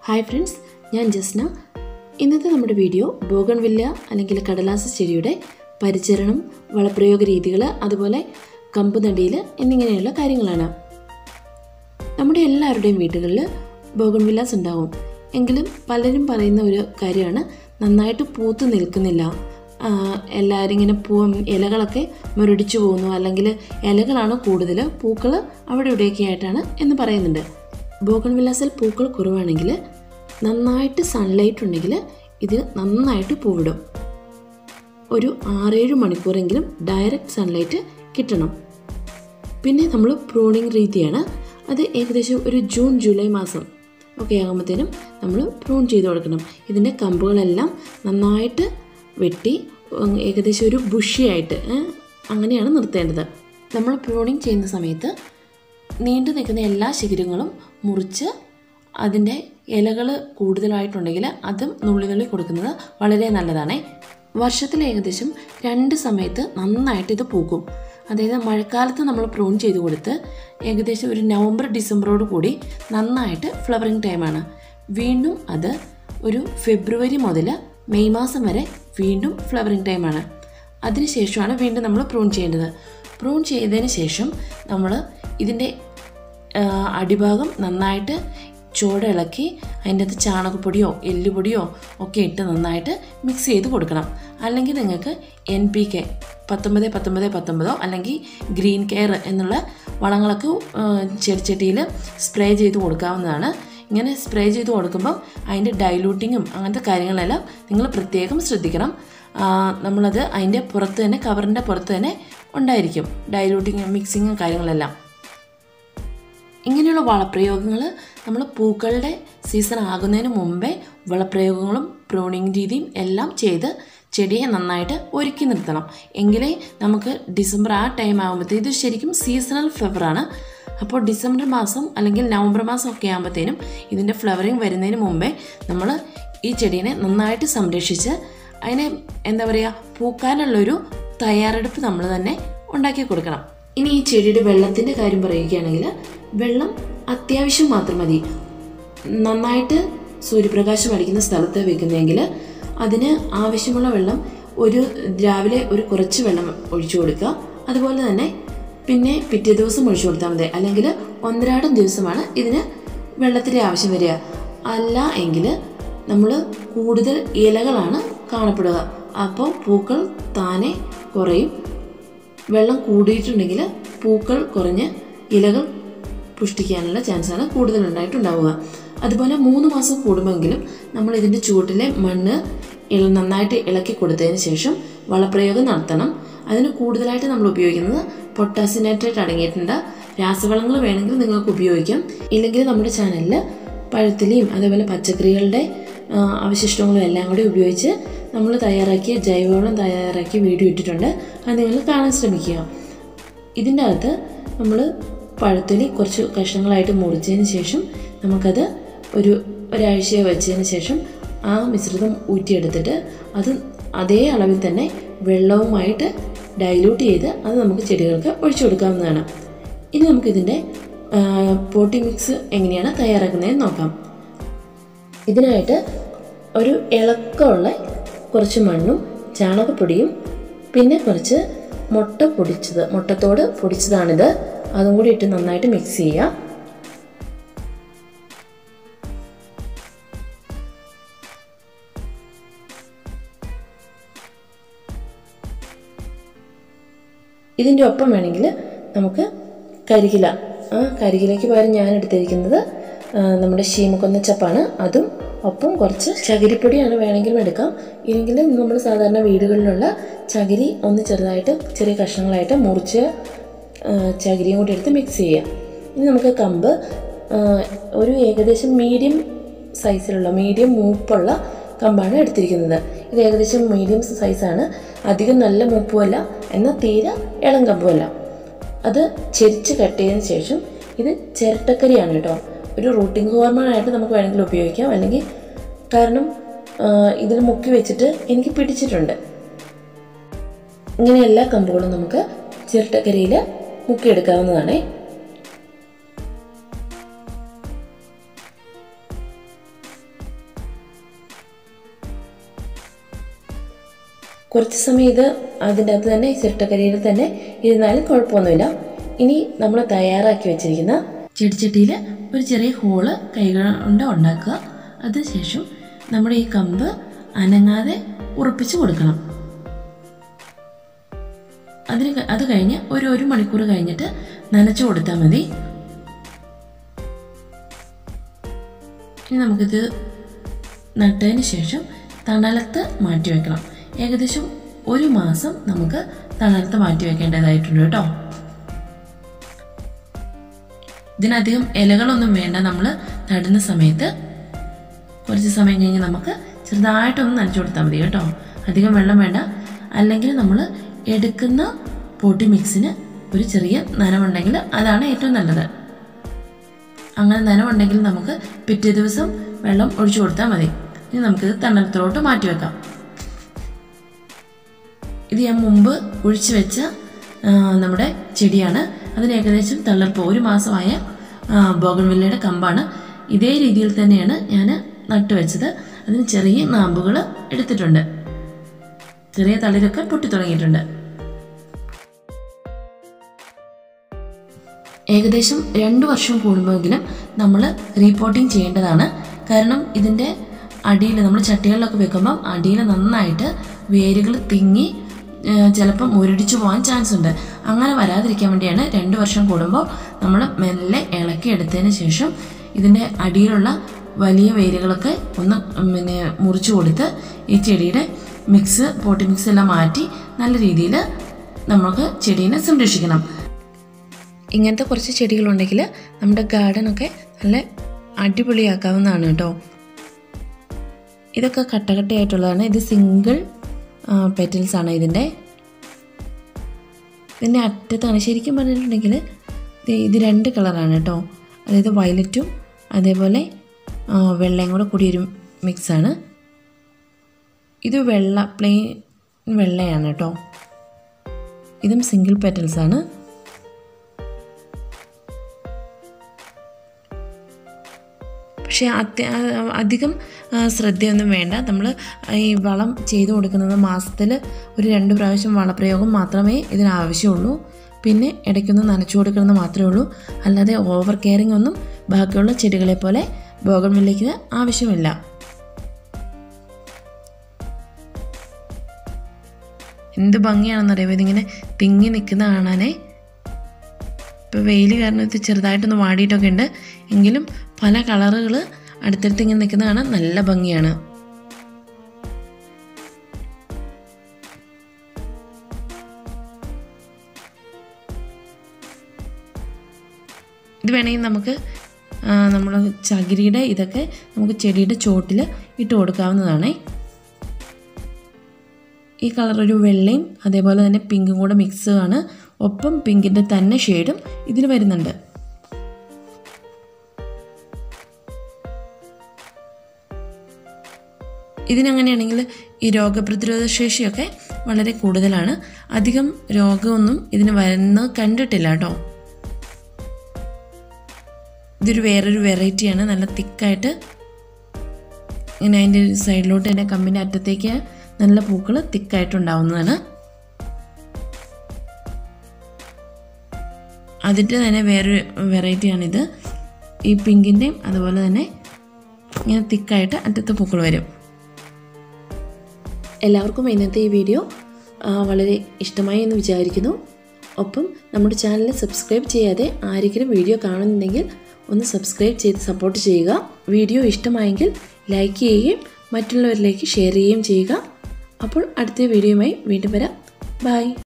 hi friends ഞാൻ ജസ്ന ഇന്നത്തെ നമ്മുടെ വീഡിയോ ബോഗൺവില്ല അല്ലെങ്കിൽ കടലാസ ചെടിയുടെ പരിചരണം വളപ്രയോഗ രീതികൾ അതുപോലെ കമ്പ് നടിയിൽ എന്നിങ്ങനെയുള്ള കാര്യങ്ങളാണ് നമ്മുടെ എല്ലാവരുടെയും വീടുകളിൽ ബോഗൺവില്ലാസ് ഉണ്ടാവും എങ്കിലും പലരും പറയുന്ന ഒരു കാര്യമാണ് നന്നായിട്ട് പൂത്ത് നിൽക്കുന്നില്ല ആ, എല്ലാവരും ഇങ്ങനെ പൂ ഇലകളൊക്കെ മുരടിച്ചു പോകുന്നു അല്ലെങ്കിൽ ഇലകളാണ് കൂടുതൽ പൂക്കൾ അവിടെ ഇവിടെയൊക്കെ ആയിട്ടാണ് എന്ന് പറയുന്നുണ്ട് ബോഗൺവില്ലാസിൽ പൂക്കൾ കുറവാണെങ്കിൽ നന്നായിട്ട് സൺലൈറ്റ് ഉണ്ടെങ്കിൽ ഇത് നന്നായിട്ട് പൂവിടും ഒരു ആറേഴ് മണിക്കൂറെങ്കിലും ഡയറക്റ്റ് സൺലൈറ്റ് കിട്ടണം പിന്നെ നമ്മൾ പ്രൂണിങ് രീതിയാണ് അത് ഏകദേശം ഒരു ജൂൺ ജൂലൈ മാസം ഒക്കെ ആകുമ്പോഴത്തേനും നമ്മൾ പ്രൂൺ ചെയ്ത് കൊടുക്കണം ഇതിൻ്റെ കമ്പുകളെല്ലാം നന്നായിട്ട് വെട്ടി ഉം, ഏകദേശം ഒരു ബുഷിയായിട്ട് ഏ, അങ്ങനെയാണ് നിർത്തേണ്ടത് നമ്മൾ പ്രൂണിങ് ചെയ്യുന്ന സമയത്ത് നീണ്ടു നിൽക്കുന്ന എല്ലാ ശിഖരങ്ങളും മുറിച്ച് അതിൻ്റെ ഇലകൾ കൂടുതലായിട്ടുണ്ടെങ്കിൽ അതും നുള്ളി നുള്ളി കൊടുക്കുന്നത് വളരെ നല്ലതാണ് വർഷത്തിൽ ഏകദേശം രണ്ട് സമയത്ത് നന്നായിട്ട് ഇത് പൂക്കും അതായത് മഴക്കാലത്ത് നമ്മൾ പ്രൂൺ ചെയ്ത് കൊടുത്ത് ഏകദേശം ഒരു നവംബർ ഡിസംബറോട് കൂടി നന്നായിട്ട് ഫ്ലവറിങ് ടൈമാണ് വീണ്ടും അത് ഒരു ഫെബ്രുവരി മുതൽ മെയ് മാസം വരെ വീണ്ടും ഫ്ലവറിങ് ടൈമാണ് അതിനുശേഷമാണ് വീണ്ടും നമ്മൾ പ്രൂൺ ചെയ്യേണ്ടത് പ്രൂൺ ചെയ്തതിന് ശേഷം നമ്മൾ ഇതിൻ്റെ ആ, അടിഭാഗം നന്നായിട്ട് ചൂടിളക്കി അതിൻ്റെ അകത്ത് ചാണകപ്പൊടിയോ എല്ലുപൊടിയോ ഒക്കെ ഇട്ട് നന്നായിട്ട് മിക്സ് ചെയ്ത് കൊടുക്കണം അല്ലെങ്കിൽ നിങ്ങൾക്ക് എൻ പി കെ പത്തൊമ്പത് പത്തൊമ്പത് പത്തൊമ്പതോ അല്ലെങ്കിൽ ഗ്രീൻ കെയർ എന്നുള്ള വളങ്ങളൊക്കെ ആ, ചെടിച്ചട്ടിയിൽ സ്പ്രേ ചെയ്ത് കൊടുക്കാവുന്നതാണ് ഇങ്ങനെ സ്പ്രേ ചെയ്ത് കൊടുക്കുമ്പോൾ അതിൻ്റെ ഡൈലൂട്ടിങ്ങും അങ്ങനത്തെ കാര്യങ്ങളെല്ലാം നിങ്ങൾ പ്രത്യേകം ശ്രദ്ധിക്കണം ആ, നമ്മളത് അതിൻ്റെ പുറത്ത് തന്നെ കവറിൻ്റെ പുറത്ത് തന്നെ ഉണ്ടായിരിക്കും ഡൈലൂട്ടിങ് മിക്സിങ്ങും കാര്യങ്ങളെല്ലാം ഇങ്ങനെയുള്ള വളപ്രയോഗങ്ങൾ നമ്മൾ പൂക്കളുടെ സീസൺ ആകുന്നതിന് മുമ്പേ വളപ്രയോഗങ്ങളും പ്രൂണിങ് രീതിയും എല്ലാം ചെയ്ത് ചെടിയെ നന്നായിട്ട് ഒരുക്കി നിർത്തണം എങ്കിലേ നമുക്ക് ഡിസംബർ ആ ടൈം ആകുമ്പോഴത്തേക്കും ഇത് ശരിക്കും സീസണൽ ഫ്ലവറാണ് അപ്പോൾ ഡിസംബർ മാസം അല്ലെങ്കിൽ നവംബർ മാസം ഒക്കെ ആകുമ്പോഴത്തേനും ഇതിൻ്റെ ഫ്ലവറിങ് വരുന്നതിന് മുമ്പേ നമ്മൾ ഈ ചെടീനെ നന്നായിട്ട് സംരക്ഷിച്ച് അതിനെ എന്താ പറയുക പൂക്കാനുള്ളൊരു തയ്യാറെടുപ്പ് നമ്മൾ തന്നെ ഉണ്ടാക്കി കൊടുക്കണം ഇനി ഈ ചെടിയുടെ വെള്ളത്തിൻ്റെ കാര്യം പറയുകയാണെങ്കിൽ വെള്ളം അത്യാവശ്യം മാത്രം മതി നന്നായിട്ട് സൂര്യപ്രകാശം അടിക്കുന്ന സ്ഥലത്ത് വെക്കുന്നതെങ്കിൽ അതിന് ആവശ്യമുള്ള വെള്ളം ഒരു രാവിലെ ഒരു കുറച്ച് വെള്ളം ഒഴിച്ചു കൊടുക്കുക അതുപോലെ തന്നെ പിന്നെ പിറ്റേ ദിവസം ഒഴിച്ചു കൊടുത്താൽ മതി അല്ലെങ്കിൽ ഒന്നരാടം ദിവസമാണ് ഇതിന് വെള്ളത്തിൻ്റെ ആവശ്യം വരിക അല്ല എങ്കിൽ നമ്മൾ കൂടുതൽ ഇലകളാണ് കാണപ്പെടുക അപ്പോൾ പൂക്കൾ താനെ കുറയും വെള്ളം കൂടിയിട്ടുണ്ടെങ്കിൽ പൂക്കൾ കുറഞ്ഞ് ഇലകൾ പുഷ്ടിക്കാനുള്ള ചാൻസാണ് കൂടുതലുണ്ടായിട്ടുണ്ടാവുക അതുപോലെ മൂന്ന് മാസം കൂടുമെങ്കിലും നമ്മൾ ഇതിൻ്റെ ചുവട്ടിലെ മണ്ണ് ഇള നന്നായിട്ട് ഇളക്കി കൊടുത്തതിന് ശേഷം വളപ്രയോഗം നടത്തണം അതിന് കൂടുതലായിട്ട് നമ്മൾ ഉപയോഗിക്കുന്നത് പൊട്ടാസ്യം നൈട്രേറ്റ് അടങ്ങിയിട്ടുണ്ട് രാസവളങ്ങൾ വേണമെങ്കിൽ നിങ്ങൾക്ക് ഉപയോഗിക്കാം ഇല്ലെങ്കിൽ നമ്മുടെ ചാനലിൽ പഴത്തിലെയും അതേപോലെ പച്ചക്കറികളുടെ ആ, അവശിഷ്ടങ്ങളും എല്ലാം കൂടി ഉപയോഗിച്ച് നമ്മൾ തയ്യാറാക്കിയ ജൈവവളം തയ്യാറാക്കിയ വീഡിയോ ഇട്ടിട്ടുണ്ട് അത് നിങ്ങൾ കാണാൻ ശ്രമിക്കുക ഇതിൻ്റെ അകത്ത് നമ്മൾ പഴത്തൊലി കുറച്ച് കഷ്ണങ്ങളായിട്ട് മുറിച്ചതിന് ശേഷം നമുക്കത് ഒരു ഒരാഴ്ച വെച്ചതിന് ശേഷം ആ മിശ്രിതം ഊറ്റിയെടുത്തിട്ട് അത് അതേ അളവിൽ തന്നെ വെള്ളവുമായിട്ട് ഡൈല്യൂട്ട് ചെയ്ത് അത് നമുക്ക് ചെടികൾക്ക് ഒഴിച്ചു കൊടുക്കാവുന്നതാണ് ഇനി നമുക്കിതിൻ്റെ പോട്ടി മിക്സ് എങ്ങനെയാണ് തയ്യാറാക്കുന്നതെന്ന് നോക്കാം ഇതിനായിട്ട് ഒരു ഇളക്കമുള്ള കുറച്ച് മണ്ണും ചാണകപ്പൊടിയും പിന്നെ കുറച്ച് മുട്ട പൊടിച്ചത് മുട്ടത്തോട് പൊടിച്ചതാണിത് അതും കൂടി ഇട്ട് നന്നായിട്ട് മിക്സ് ചെയ്യുക ഇതിൻ്റെ ഒപ്പം വേണമെങ്കിൽ നമുക്ക് കരികില ആ കരികിലയ്ക്ക് പകരം ഞാൻ എടുത്തിരിക്കുന്നത് ആ, നമ്മുടെ ശീമക്കൊന്നച്ചപ്പാണ് അതും ഒപ്പം കുറച്ച് ചകിരിപ്പൊടിയാണ് വേണമെങ്കിലും എടുക്കാം ഇല്ലെങ്കിൽ നമ്മൾ സാധാരണ വീടുകളിലുള്ള ചകിരി ഒന്ന് ചെറുതായിട്ട് ചെറിയ കഷ്ണങ്ങളായിട്ട് മുറിച്ച് ആ, ചകിരിയും കൂടി എടുത്ത് മിക്സ് ചെയ്യാം ഇനി നമുക്ക് കമ്പ് ആ, ഒരു ഏകദേശം മീഡിയം സൈസിലുള്ള മീഡിയം മൂപ്പുള്ള കമ്പാണ് എടുത്തിരിക്കുന്നത് ഇത് ഏകദേശം മീഡിയം സൈസാണ് അധികം നല്ല മൂപ്പുമല്ല എന്നാൽ തീരെ ഇളം കമ്പുമല്ല അത് ചെരിച്ച് കട്ട് ചെയ്തതിന് ശേഷം ഇത് ചിരട്ടക്കരിയാണ് കേട്ടോ ഒരു റൂട്ടിംഗ് ഹോർമോണായിട്ട് നമുക്ക് വേണമെങ്കിൽ ഉപയോഗിക്കാം അല്ലെങ്കിൽ കാരണം ആ, ഇതിൽ മുക്കി വെച്ചിട്ട് എനിക്ക് പിടിച്ചിട്ടുണ്ട് ഇങ്ങനെ എല്ലാ കമ്പുകളും നമുക്ക് ചിരട്ടക്കരിയിൽ മുക്കിയെടുക്കാവുന്നതാണേ കുറച്ച് സമയം ഇത് അതിൻ്റെ അകത്ത് തന്നെ ചിരട്ടക്കരിയിൽ തന്നെ ഇരുന്നാലും കുഴപ്പമൊന്നുമില്ല ഇനി നമ്മൾ തയ്യാറാക്കി വെച്ചിരിക്കുന്ന ചെടിച്ചട്ടിയിൽ ഒരു ചെറിയ ഹോള് കൈകൾ കൊണ്ട് ഉണ്ടാക്കുക അതിനുശേഷം നമ്മുടെ ഈ കമ്പ് അനങ്ങാതെ ഉറപ്പിച്ച് കൊടുക്കണം അതിന് ക- അത് കഴിഞ്ഞ് ഒരു ഒരു മണിക്കൂർ കഴിഞ്ഞിട്ട് നനച്ചു കൊടുത്താൽ മതി ഇനി നമുക്കിത് നട്ടതിന് ശേഷം തണലത്ത് മാറ്റി വെക്കണം ഏകദേശം ഒരു മാസം നമുക്ക് തണലത്ത് മാറ്റി വെക്കേണ്ടതായിട്ടുണ്ട് കേട്ടോ ഇതിനധികം ഇലകളൊന്നും വേണ്ട നമ്മൾ നടുന്ന സമയത്ത് കുറച്ച് സമയം കഴിഞ്ഞ് നമുക്ക് ചെറുതായിട്ടൊന്ന് നനച്ചു കൊടുത്താൽ മതി കേട്ടോ അധികം വെള്ളം വേണ്ട അല്ലെങ്കിൽ നമ്മൾ എടുക്കുന്ന പൊട്ടി മിക്സിന് ഒരു ചെറിയ നനവുണ്ടെങ്കിൽ അതാണ് ഏറ്റവും നല്ലത് അങ്ങനെ നനവുണ്ടെങ്കിൽ നമുക്ക് പിറ്റേ ദിവസം വെള്ളം ഒഴിച്ചു കൊടുത്താൽ മതി ഇനി നമുക്കിത് തണലത്തിലോട്ട് മാറ്റി വെക്കാം ഇത് ഞാൻ മുമ്പ് ഒഴിച്ചു വെച്ച ആ, നമ്മുടെ ചെടിയാണ് അതിന് ഏകദേശം തളർപ്പ് ഒരു മാസമായ ബോഗൺവില്ലയുടെ കമ്പാണ് ഇതേ രീതിയിൽ തന്നെയാണ് ഞാൻ നട്ടുവെച്ചത് അതിന് ചെറിയ നാമ്പുകൾ എടുത്തിട്ടുണ്ട് ചെറിയ തളിരൊക്കെ പൊട്ടി തുടങ്ങിയിട്ടുണ്ട് ഏകദേശം രണ്ട് വർഷം കൂടുമ്പോഴെങ്കിലും നമ്മൾ റീപോർട്ടിങ് ചെയ്യേണ്ടതാണ് കാരണം ഇതിൻ്റെ അടിയിൽ നമ്മൾ ചട്ടികളിലൊക്കെ വെക്കുമ്പം അടിയിൽ നന്നായിട്ട് വേരുകൾ തിങ്ങി ഏഹ്, ചിലപ്പം മുരടിച്ചു പോകാൻ ചാൻസ് ഉണ്ട് അങ്ങനെ വരാതിരിക്കാൻ വേണ്ടിയാണ് രണ്ട് വർഷം കൂടുമ്പോൾ നമ്മൾ മെല്ലെ ഇളക്കി എടുത്തതിന് ശേഷം ഇതിൻ്റെ അടിയിലുള്ള വലിയ വേരുകളൊക്കെ ഒന്ന് പിന്നെ മുറിച്ചു കൊടുത്ത് ഈ ചെടിയുടെ മിക്സ് പോട്ടി മിക്സ് എല്ലാം മാറ്റി നല്ല രീതിയിൽ നമുക്ക് ചെടീനെ സംരക്ഷിക്കണം ഇങ്ങനത്തെ കുറച്ച് ചെടികളുണ്ടെങ്കിൽ നമ്മുടെ ഗാർഡനൊക്കെ നല്ല അടിപൊളിയാക്കാവുന്നതാണ് കേട്ടോ ഇതൊക്കെ കട്ടകട്ടയായിട്ടുള്ളതാണ് ഇത് സിംഗിൾ പെറ്റൽസ് ആണ് ഇതിൻ്റെ ഇതിൻ്റെ അറ്റത്താണ് ശരിക്കും പറഞ്ഞിട്ടുണ്ടെങ്കിൽ ദേ ഇത് രണ്ട് കളറാണ് കേട്ടോ അതായത് വയലറ്റും അതേപോലെ ആ, വെള്ളയും കൂടെ കൂടിയൊരു മിക്സാണ് ഇത് വെള്ള പ്ലെയിൻ വെള്ളയാണ് കേട്ടോ ഇതും സിംഗിൾ പെറ്റൽസ് ആണ് പക്ഷേ അത്യ അധികം ആ, ശ്രദ്ധയൊന്നും വേണ്ട നമ്മൾ ഈ വളം ചെയ്തു കൊടുക്കുന്നത് മാസത്തിൽ ഒരു രണ്ട് പ്രാവശ്യം വളപ്രയോഗം മാത്രമേ ഇതിന് ആവശ്യമുള്ളൂ പിന്നെ ഇടയ്ക്കൊന്ന് നനച്ചു കൊടുക്കുന്നത് മാത്രമേ ഉള്ളൂ അല്ലാതെ ഓവർ കെയറിംഗ് ഒന്നും ബാക്കിയുള്ള ചെടികളെ പോലെ ബോഗൺവില്ലയ്ക്ക് ആവശ്യമില്ല എന്ത് ഭംഗിയാണെന്നറിയാമോ ഇതിങ്ങനെ തിങ്ങി നിൽക്കുന്ന കാണാനേ ഇപ്പോൾ വെയിൽ കാരണം ഇത് ചെറുതായിട്ടൊന്ന് വാടിയിട്ടൊക്കെ ഉണ്ട് എങ്കിലും പല കളറുകൾ അടുത്തടുത്ത് ഇങ്ങനെ നിൽക്കുന്ന കാണാൻ നല്ല ഭംഗിയാണ് ഇത് വേണമെങ്കിൽ നമുക്ക് നമ്മൾ ചകിരിയുടെ ഇതൊക്കെ നമുക്ക് ചെടിയുടെ ചോട്ടിൽ ഇട്ട് കൊടുക്കാവുന്നതാണേ ഈ കളർ ഒരു വെള്ളയും അതേപോലെ തന്നെ പിങ്കും കൂടെ മിക്സ് ആണ് ഒപ്പം പിങ്കിൻ്റെ തന്നെ ഷെയ്ഡും ഇതിൽ വരുന്നുണ്ട് ഇതിനങ്ങനെയാണെങ്കിൽ ഈ രോഗപ്രതിരോധ ശേഷിയൊക്കെ വളരെ കൂടുതലാണ് അധികം രോഗമൊന്നും ഇതിന് വരുന്നത് കണ്ടിട്ടില്ല കേട്ടോ ഇതൊരു വേറൊരു വെറൈറ്റിയാണ് നല്ല തിക്കായിട്ട് ഇങ്ങനെ അതിൻ്റെ സൈഡിലോട്ട് തന്നെ കമ്പിൻ്റെ അറ്റത്തേക്ക് നല്ല പൂക്കൾ തിക്കായിട്ടുണ്ടാവുന്നതാണ് അതിൻ്റെ തന്നെ വേറൊരു വെറൈറ്റിയാണിത് ഈ പിങ്കിൻ്റെയും അതുപോലെ തന്നെ ഇങ്ങനെ തിക്കായിട്ട് അറ്റത്ത് പൂക്കൾ വരും എല്ലാവർക്കും ഇന്നത്തെ ഈ വീഡിയോ ആ, വളരെ ഇഷ്ടമായി എന്ന് വിചാരിക്കുന്നു ഒപ്പം നമ്മുടെ ചാനൽ സബ്സ്ക്രൈബ് ചെയ്യാതെ ആരെങ്കിലും വീഡിയോ കാണുന്നുണ്ടെങ്കിൽ ഒന്ന് സബ്സ്ക്രൈബ് ചെയ്ത് സപ്പോർട്ട് ചെയ്യുക വീഡിയോ ഇഷ്ടമായെങ്കിൽ ലൈക്ക് ചെയ്യുകയും മറ്റുള്ളവരിലേക്ക് ഷെയർ ചെയ്യുകയും ചെയ്യുക അപ്പോൾ അടുത്ത വീഡിയോയുമായി വീണ്ടും വരാം ബൈ